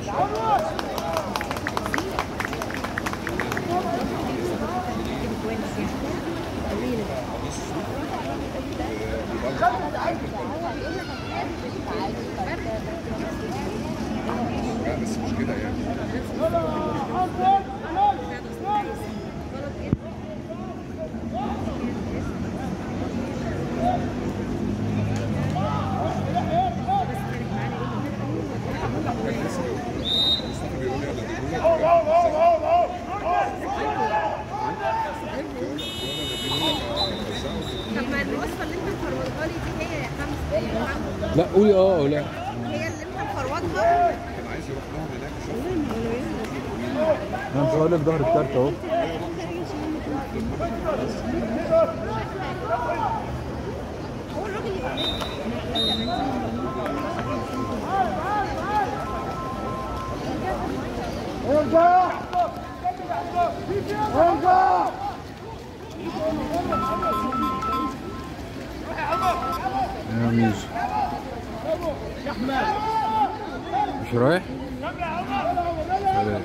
لا بس مش كده يعني مصطفى بيقول لي انا اديهولك طب ما الوصفه اللي انت مفروضها لي دي هي يا خمس يا محمد لا قولي اه او لا هي اللي انت مفروضها كان عايز يروح لهم هناك يشوف انا مش هقول لك ظهر الكارت اهو يا ميزو مش رايح؟ سلام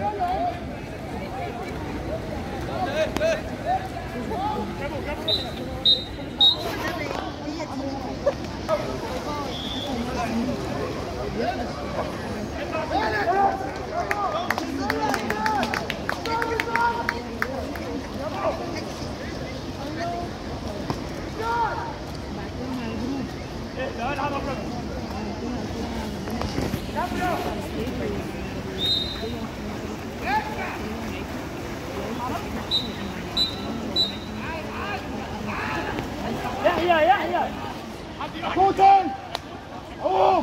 يحيى يحيى كوتن قوم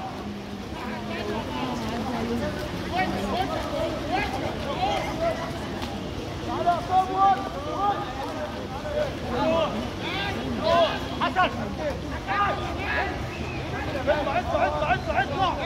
حسن اطلع اطلع اطلع اطلع اطلع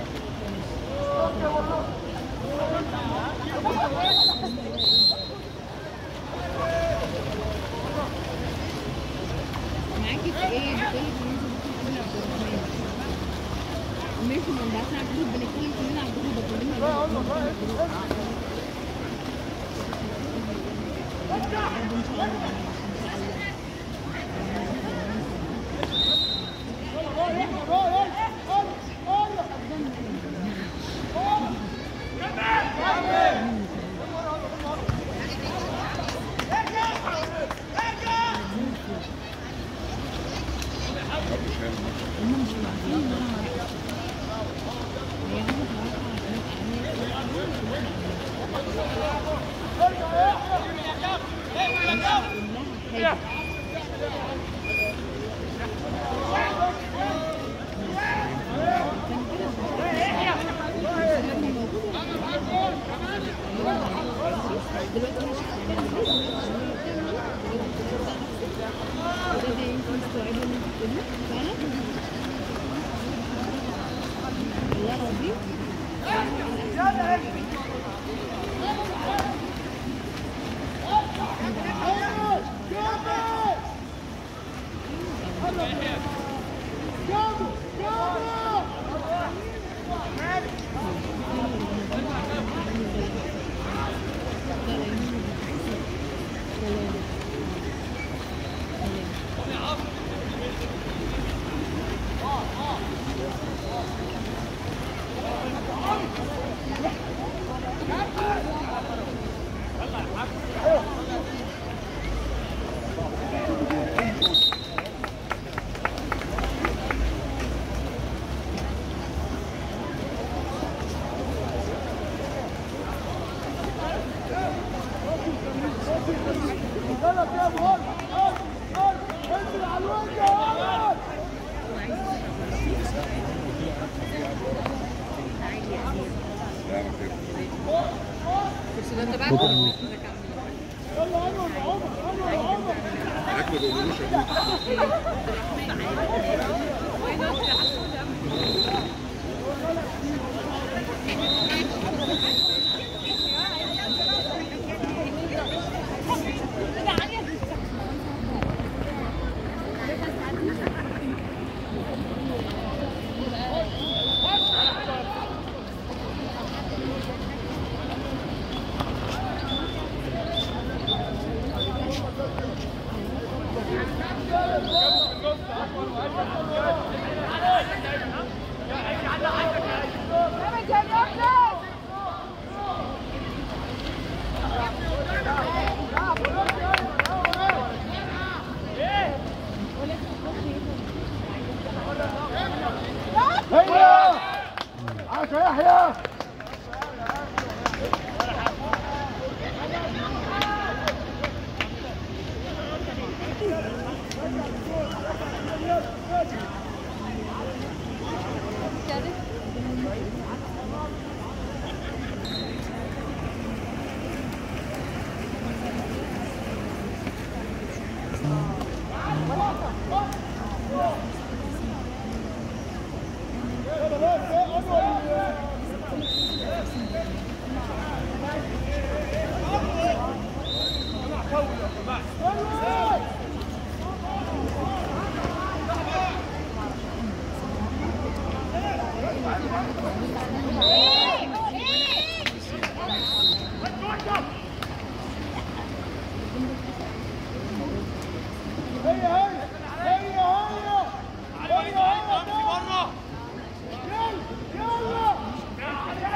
معاكي في ايه بتقولي بننزل نتكلم عبد الرحمن ماشي ما ده احنا عبد بنتكلم كلنا عبد الرحمن كلنا يلا يا ابو هون هون هون انزل على الوجه هون لا ما كده يلا عمر عمر عمر عمر هناك ما بيقولوش اموت هي هي هي هي هي هي يلا يلا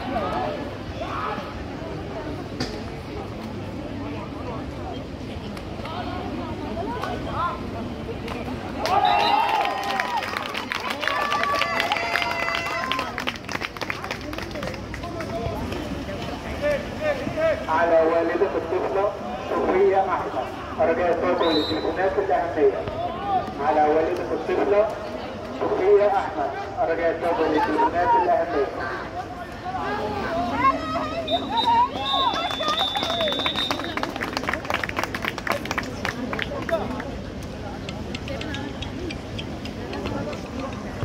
على والدة الطفلة صوفية أحمد رجاء توقع للتليفونات الأهمية على والدة الطفلة صوفية أحمد رجاء توقع للتليفونات الأهمية